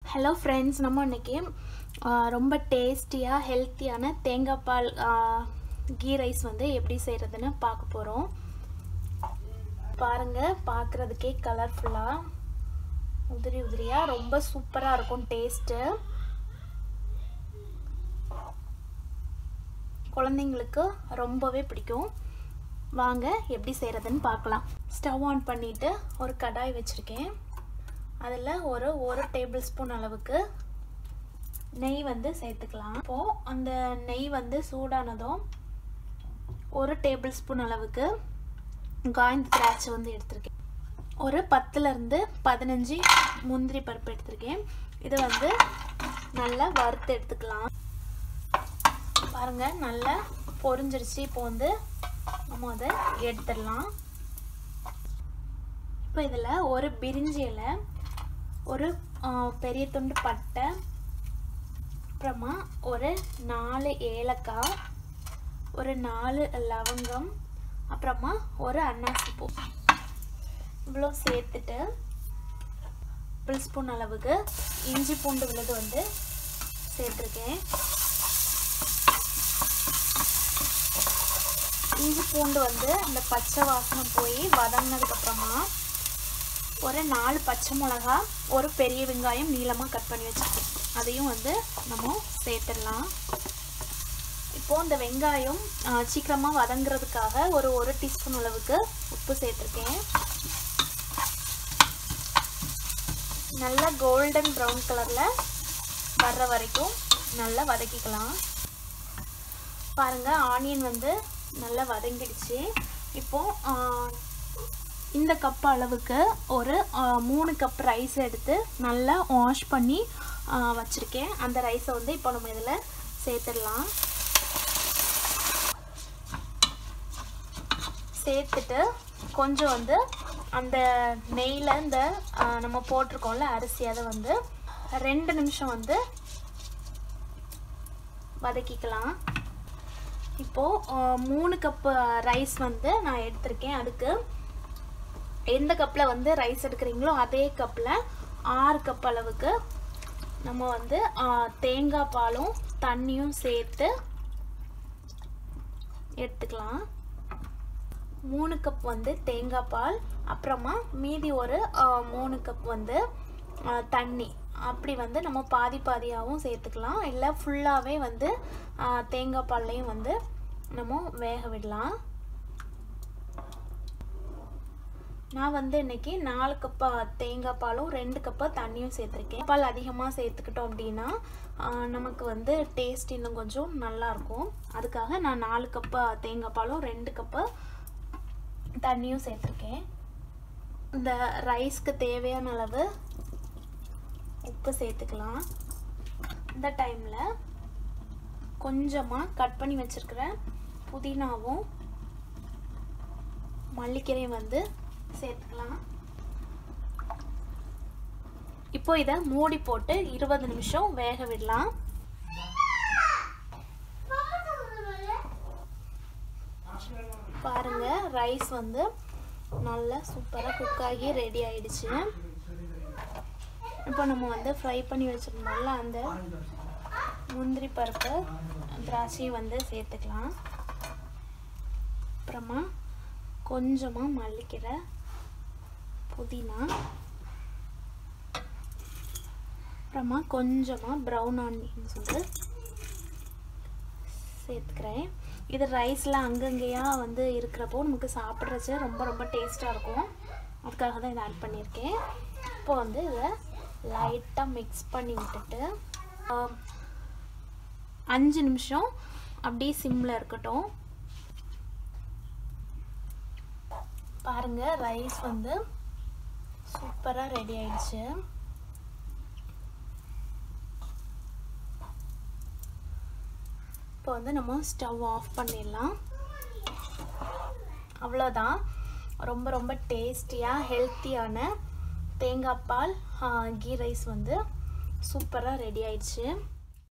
hello friends நம்ம இன்னைக்கு ஆ, ரொம்ப டேஸ்டியாக ஹெல்த்தியான தேங்காய் பால் ஆ, கீ ரைஸ் வந்து எப்படி செய்கிறதுன்னு பார்க்க போகிறோம் பாருங்கள் பார்க்குறதுக்கே கலர்ஃபுல்லாக உதிரி உதிரியாக ரொம்ப சூப்பராக இருக்கும் டேஸ்ட்டு குழந்தைங்களுக்கு ரொம்பவே பிடிக்கும் வாங்க எப்படி செய்கிறதுன்னு பார்க்கலாம் ஸ்டவ் ஆன் பண்ணிவிட்டு ஒரு கடாய் வச்சுருக்கேன் அதில் ஒரு ஒரு டேபிள் ஸ்பூன் அளவுக்கு நெய் வந்து சேர்த்துக்கலாம் இப்போது அந்த நெய் வந்து சூடானதும் ஒரு டேபிள் ஸ்பூன் அளவுக்கு காய்ந்த திராட்சை வந்து எடுத்திருக்கேன் ஒரு பத்துலேருந்து பதினஞ்சு முந்திரி பருப்பு எடுத்திருக்கேன் இதை வந்து நல்லா வறுத்து எடுத்துக்கலாம் பாருங்கள் நல்லா பொரிஞ்சிருச்சு இப்போ வந்து நம்ம அதை எடுத்துடலாம் இப்போ இதில் ஒரு பிரிஞ்சி இலை ஒரு ஆ, பெரிய துண்டு பட்டை அப்புறமா ஒரு நாலு ஏலக்காய் ஒரு நாலு லவங்கம் அப்புறமா ஒரு அன்னாசி பூ இவ்வளோ சேர்த்துட்டு டேபிள் ஸ்பூன் அளவுக்கு இஞ்சி பூண்டு விழுது வந்து சேர்த்துருக்கேன் இஞ்சி பூண்டு வந்து அந்த பச்சை வாசனை போய் வதங்கினதுக்கப்புறமா ஒரு நாலு பச்சை மிளகா ஒரு பெரிய வெங்காயம் நீளமாக கட் பண்ணி வச்சுருக்கேன் அதையும் வந்து நம்ம சேர்த்துடலாம் இப்போது இந்த வெங்காயம் சீக்கிரமாக வதங்குறதுக்காக ஒரு ஒரு டீஸ்பூன் அளவுக்கு உப்பு சேர்த்துருக்கேன் நல்லா கோல்டன் ப்ரௌன் கலரில் வர்ற வரைக்கும் நல்லா வதக்கிக்கலாம் பாருங்கள் ஆனியன் வந்து நல்லா வதங்கிடுச்சு இப்போது இந்த கப் அளவுக்கு ஒரு ஆ, மூணு கப் ரைஸ் எடுத்து நல்லா வாஷ் பண்ணி வச்சுருக்கேன் அந்த ரைஸை வந்து இப்போ நம்ம இதில் சேர்த்துடலாம் சேர்த்துட்டு கொஞ்சம் வந்து அந்த நெய்யில் இந்த ஆ, நம்ம போட்டிருக்கோம்ல அரிசி அதை வந்து ரெண்டு நிமிஷம் வந்து வதக்கிக்கலாம் இப்போது மூணு கப்பு ரைஸ் வந்து நான் எடுத்திருக்கேன் அதுக்கு எந்த கப்பில் வந்து ரைஸ் எடுக்கிறீங்களோ அதே கப்பில் ஆறு கப் அளவுக்கு நம்ம வந்து ஆ, தேங்காய் பாலும் தண்ணியும் சேர்த்து எடுத்துக்கலாம் மூணு கப் வந்து தேங்காய் பால் அப்புறமா மீதி ஒரு ஆ, மூணு கப் வந்து ஆ, தண்ணி அப்படி வந்து நம்ம பாதி பாதியாகவும் சேர்த்துக்கலாம் இல்லை ஃபுல்லாகவே வந்து ஆ, தேங்காய் பால்லையும் வந்து நம்ம வேக விடலாம் நான் வந்து இன்னைக்கு நாலு கப்பா தேங்காய் பாலும் ரெண்டு கப்பா தண்ணியும் சேர்த்துருக்கேன் பால் அதிகமாக சேர்த்துக்கிட்டோம் அப்படின்னா ஆஹ், நமக்கு வந்து டேஸ்ட் இன்னும் கொஞ்சம் நல்லாயிருக்கும் அதுக்காக நான் நாலு கப்பா தேங்காய் பாலும் ரெண்டு கப்பா தண்ணியும் சேர்த்துருக்கேன் இந்த ரைஸ்க்கு தேவையான அளவு உப்பு சேர்த்துக்கலாம் இந்த டைமில் கொஞ்சமாக கட் பண்ணி வச்சுருக்கிற புதினாவும் மல்லிக்கீரையும் வந்து சேர்த்துக்கலாம் இப்போ இதை மூடி போட்டு இருபது நிமிஷம் வேக விடலாம் பாருங்க ரைஸ் வந்து நல்லா சூப்பராக குக் ஆகி ரெடி ஆயிடுச்சு இப்போ நம்ம வந்து ஃப்ரை பண்ணி வச்சிருந்தோம்ல அந்த முந்திரி பருப்பு திராட்சையும் வந்து சேர்த்துக்கலாம் அப்புறமா கொஞ்சமாக மல்லிக்கீரை புதினா அப்புறமா கொஞ்சமாக ப்ரௌன் ஆனியன்ஸ் வந்து சேர்த்துக்கிறேன் இது ரைஸில் அங்கங்கேயா வந்து இருக்கிறப்போ நமக்கு சாப்பிட்றச்சு ரொம்ப ரொம்ப டேஸ்ட்டாக இருக்கும் அதுக்காக தான் இதை ஆட் பண்ணியிருக்கேன் இப்போ வந்து இதை லைட்டாக மிக்ஸ் பண்ணி விட்டுட்டு ஆஹ், அஞ்சு நிமிஷம் அப்படியே சிம்மில் இருக்கட்டும் பாருங்க ரைஸ் வந்து சூப்பராக ரெடி ஆயிடுச்சு இப்போ வந்து நம்ம ஸ்டவ் ஆஃப் பண்ணிடலாம் அவ்வளோதான் ரொம்ப ரொம்ப டேஸ்டியாக ஹெல்த்தியான தேங்காய் பால் கீ ரைஸ் வந்து சூப்பராக ரெடி ஆயிடுச்சு